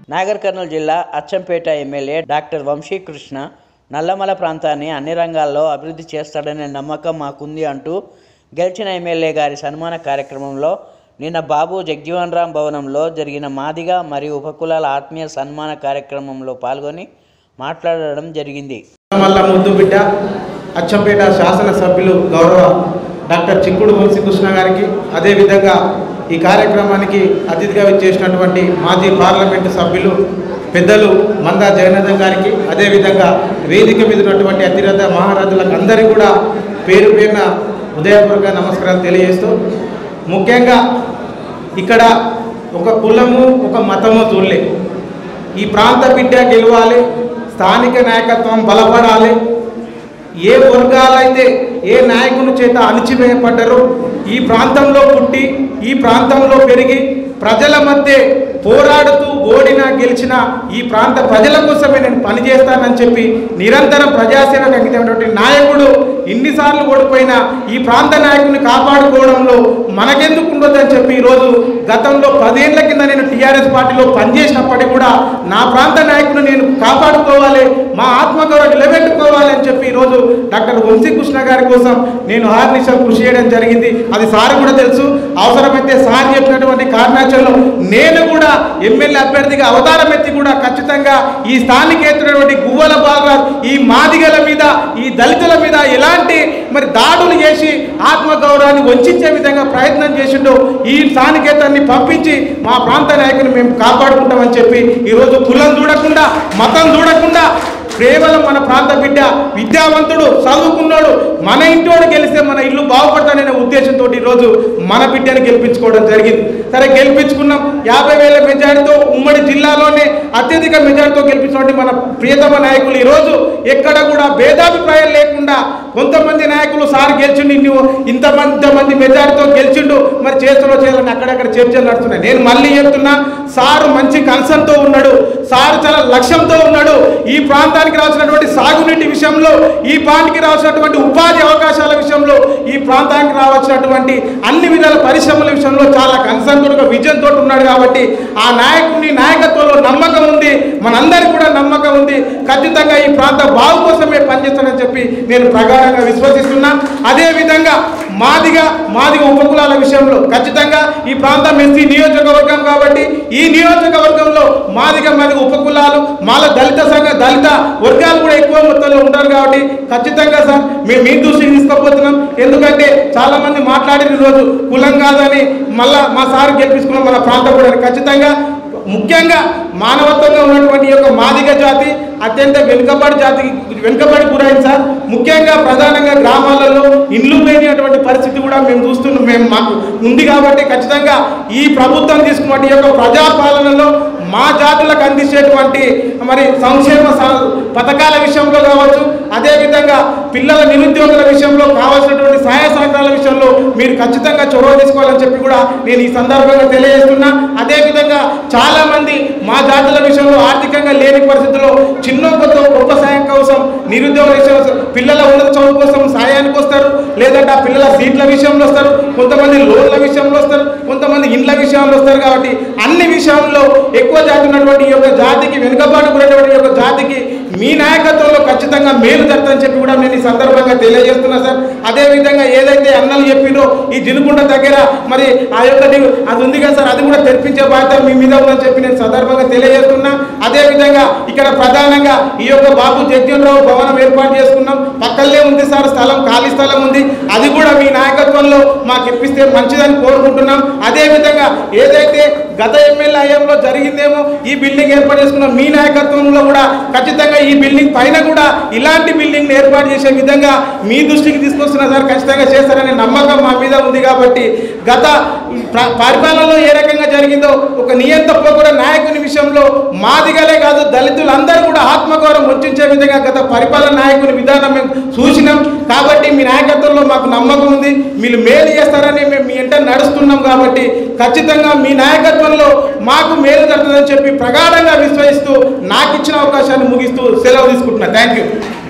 నాగర్ కర్నూలు జిల్లా Achampet MLA doctor Vamshi Krishna Nallamala ప్రాంతాన్ని అన్ని రంగాల్లో అభివృద్ధి చేస్తాడనే నమ్మకం మాకుంది అంటూ గెలిచిన ఎమ్మెల్యే గారి సన్మాన కార్యక్రమంలో నిన్న బాబు జగ్జీవన్ రామ్ భవనంలో జరిగిన మాదిగ మరియు ఉపకులాల ఆత్మీయ సన్మాన కార్యక్రమంలో పాల్గొని మాట్లాడడం జరిగింది మల్ల ముద్దు బిడ్డ అచ్చంపేట శాసనసభ్యులు గౌరవ డాక్టర్ చిక్కుడు వంశీకృష్ణ గారికి అదేవిధంగా ఈ కార్యక్రమానికి అతిథిగా చేసినటువంటి మాజీ పార్లమెంటు సభ్యులు పెద్దలు మందా జగన్నాథం గారికి అదేవిధంగా వేదిక మీద ఉన్నటువంటి అతిరథ మహారథులకు అందరికీ కూడా పేరు పేరున ఉదయపూర్వక నమస్కారాలు తెలియజేస్తూ ముఖ్యంగా ఇక్కడ ఒక కులము ఒక మతము చూడలే ఈ ప్రాంత బిడ్డ గెలవాలి స్థానిక నాయకత్వం బలపడాలి ఏ వర్గాలైతే ఏ నాయకుని చేత అణిచివేయబడ్డారో ఈ ప్రాంతంలో పుట్టి ఈ ప్రాంతంలో పెరిగి ప్రజల మధ్య పోరాడుతూ ఓడినా గెలిచిన ఈ ప్రాంత ప్రజల కోసమే నేను పనిచేస్తానని చెప్పి నిరంతరం ప్రజాసేవకు అంకితమైనటువంటి నాయకుడు ఇన్నిసార్లు ఓడిపోయినా ఈ ప్రాంత నాయకుడిని కాపాడుకోవడంలో మనకెందుకు ఉండొద్దని చెప్పి ఈరోజు గతంలో పదేళ్ల కింద నేను టీఆర్ఎస్ పార్టీలో పనిచేసినప్పటికీ కూడా నా ప్రాంత నాయకుడిని నేను కాపాడుకోవాలి మా ఆత్మగౌరవం నిలబెట్టుకోవాలి అని చెప్పి ఈరోజు డాక్టర్ వంశీకృష్ణ గారి కోసం నేను హార్నిషం కృషి చేయడం జరిగింది అది సార్ కూడా తెలుసు అవసరమైతే సార్ చెప్పినటువంటి కార్యాచరణలో నేను కూడా ఎమ్మెల్యే అభ్యర్థిగా అవతారం ఎత్తి కూడా ఖచ్చితంగా ఈ స్థానికేతటువంటి గువ్వల బాగా ఈ మాదిగల మీద ఈ దళితుల మీద ఎలాంటి మరి దాడులు చేసి ఆత్మగౌరవాన్ని వంచే విధంగా ప్రయత్నం చేసిండో ఈ స్థానికేతన్ని పంపించి మా ప్రాంత నాయకుని మేము కాపాడుకుంటామని చెప్పి ఈరోజు కులం చూడకుండా మతం చూడకుండా కేవలం మన ప్రాంత బిడ్డ విద్యావంతుడు చదువుకున్నాడు మన ఇంటోడు గెలిస్తే మన ఇల్లు బాగుపడతాననే ఉద్దేశంతో ఈరోజు మన బిడ్డని గెలిపించుకోవడం జరిగింది సరే గెలిపించుకున్నాం యాభై వేల మెజారిటీతో ఉమ్మడి జిల్లాలోనే అత్యధిక మెజారిటీతో గెలిపించినటువంటి మన ప్రియతమ నాయకులు ఈరోజు ఎక్కడ కూడా భేదాభిప్రాయం లేకుండా కొంతమంది నాయకులు సార్ గెలిచిండు ఇన్ని ఇంతమంది ఇంతమంది మెజారిటీతో గెలిచిండు మరి చేస్తులో చేయాలని అక్కడక్కడ చర్చలు నడుస్తున్నాయి నేను మళ్ళీ చెప్తున్నా సారు మంచి కన్సర్న్తో ఉన్నాడు సారు చాలా లక్ష్యంతో ఉన్నాడు ఈ ప్రాంతానికి రావాల్సినటువంటి సాగునీటి విషయంలో ఈ ప్రాంతానికి రావాల్సినటువంటి ఉపాధి అవకాశాల విషయంలో ఈ ప్రాంతానికి రావాల్సినటువంటి అన్ని విధాల పరిశ్రమల విషయంలో చాలా కన్సర్న్ తోటి విజన్ తోటి ఉన్నాడు కాబట్టి ఆ నాయకుని నాయకత్వంలో నమ్మకం ఉంది మనందరికీ కూడా నమ్మకం ఉంది ఖచ్చితంగా ఈ ప్రాంత బాగు కోసమే పనిచేస్తానని చెప్పి నేను ప్రగాఢంగా విశ్వసిస్తున్నా అదే విధంగా మాదిగా మాదిగ ఉపకులాల విషయంలో ఖచ్చితంగా ఈ ప్రాంతం ఎస్సీ నియోజకవర్గం కాబట్టి ఈ నియోజకవర్గంలో మాదిగ మాదిగ ఉపకులాలు మాల దళిత సంఘ దళిత వర్గాలు కూడా ఎక్కువ మొత్తంలో ఉంటారు కాబట్టి ఖచ్చితంగా సార్ మేము మీ దృష్టికి తీసుకుపోతున్నాం ఎందుకంటే చాలా మంది మాట్లాడిన రోజు కులం కాదని మళ్ళా మా సార్ గెలిపించుకున్నాం మన ప్రాంతం కూడా ఖచ్చితంగా ముఖ్యంగా మానవత్వంగా ఉన్నటువంటి ఈ యొక్క మాదిగ జాతి అత్యంత వెనుకబడి జాతికి వెనుకబడి గురైంది సార్ ముఖ్యంగా ప్రధానంగా గ్రామాలలో ఇండ్లు లేనిటువంటి పరిస్థితి కూడా మేము చూస్తున్నాం మేము మాకు ఉంది కాబట్టి ఖచ్చితంగా ఈ ప్రభుత్వం తీసుకున్న ఈ యొక్క ప్రజాపాలనలో మా జాతులకు అందించేటువంటి మరి సంక్షేమ స- పథకాల విషయంలో కావచ్చు అదేవిధంగా పిల్లల నిరుద్యోగుల విషయంలో కావాల్సినటువంటి సహాయ సహకారాల విషయంలో మీరు ఖచ్చితంగా చొరవ తీసుకోవాలని చెప్పి కూడా నేను ఈ సందర్భంగా తెలియజేస్తున్నా అదేవిధంగా చాలా మంది మా జాతుల విషయంలో ఆర్థికంగా లేని పరిస్థితుల్లో చిన్న కొత్త గొప్ప సాయం కోసం నిరుద్యోగ విషయం పిల్లల ఉన్నత చదువు కోసం సాయానికి వస్తారు లేదంటే ఆ పిల్లల సీట్ల విషయంలో వస్తారు కొంతమంది లోన్ల విషయంలో వస్తారు కొంతమంది ఇండ్ల విషయంలో వస్తారు కాబట్టి అన్ని విషయంలో ఎక్కువ జాతి ఉన్నటువంటి ఈ యొక్క జాతికి వెనుకబాటు ఉన్నటువంటి ఈ యొక్క జాతికి మీ నాయకత్వంలో ఖచ్చితంగా మేలు జరుగుతుందని చెప్పి కూడా నేను ఈ సందర్భంగా తెలియజేస్తున్నా సార్ అదే విధంగా ఏదైతే అన్నలు చెప్పిందో ఈ జినుకుంట దగ్గర మరి ఆ యొక్క ది- అది ఉంది కదా సార్ అది కూడా తెరిపించే బాధ్యత మీ మీద ఉందని చెప్పి నేను సందర్భంగా తెలియజేస్తున్నా అదే విధంగా ఇక్కడ ప్రధానంగా ఈ యొక్క బాబు జగ్జీవనరావు భవనం ఏర్పాటు చేసుకున్నాం పక్కనే ఉంది సార్ స్థలం ఖాళీ స్థలం ఉంది అది కూడా మీ నాయకత్వంలో మాకు ఇప్పిస్తే మంచిదని కోరుకుంటున్నాం అదే విధంగా ఏదైతే గత ఎమ్మెల్యే హయాంలో జరిగిందేమో ఈ బిల్డింగ్ ఏర్పాటు చేసుకున్న మీ నాయకత్వంలో కూడా ఖచ్చితంగా ఈ బిల్డింగ్ పైన కూడా ఇలాంటి బిల్డింగ్ ఏర్పాటు చేసే విధంగా మీ దృష్టికి తీసుకొస్తున్న సార్ ఖచ్చితంగా చేస్తారనే నమ్మకం మా మీద ఉంది కాబట్టి గత ప్ర- పరిపాలనలో ఏ రకంగా జరిగిందో ఒక నియంత పోకూడ నాయకుని విషయంలో మాదిగలే కాదు దళితులందరూ కూడా ఆత్మగౌరవం వచ్చించే విధంగా గత పరిపాలన నాయకుని విధానం మేము చూసినాం కాబట్టి మీ నాయకత్వంలో మాకు నమ్మకం ఉంది మీరు మేలు చేస్తారని మేము మీ ఎంట నడుస్తున్నాం కాబట్టి ఖచ్చితంగా మీ నాయకత్వంలో మాకు మేలు జరుగుతుందని చెప్పి ప్రగాఢంగా విశ్వసిస్తూ నాకు ఇచ్చిన అవకాశాన్ని ముగిస్తూ సెలవు తీసుకుంటున్నా థ్యాంక్ యూ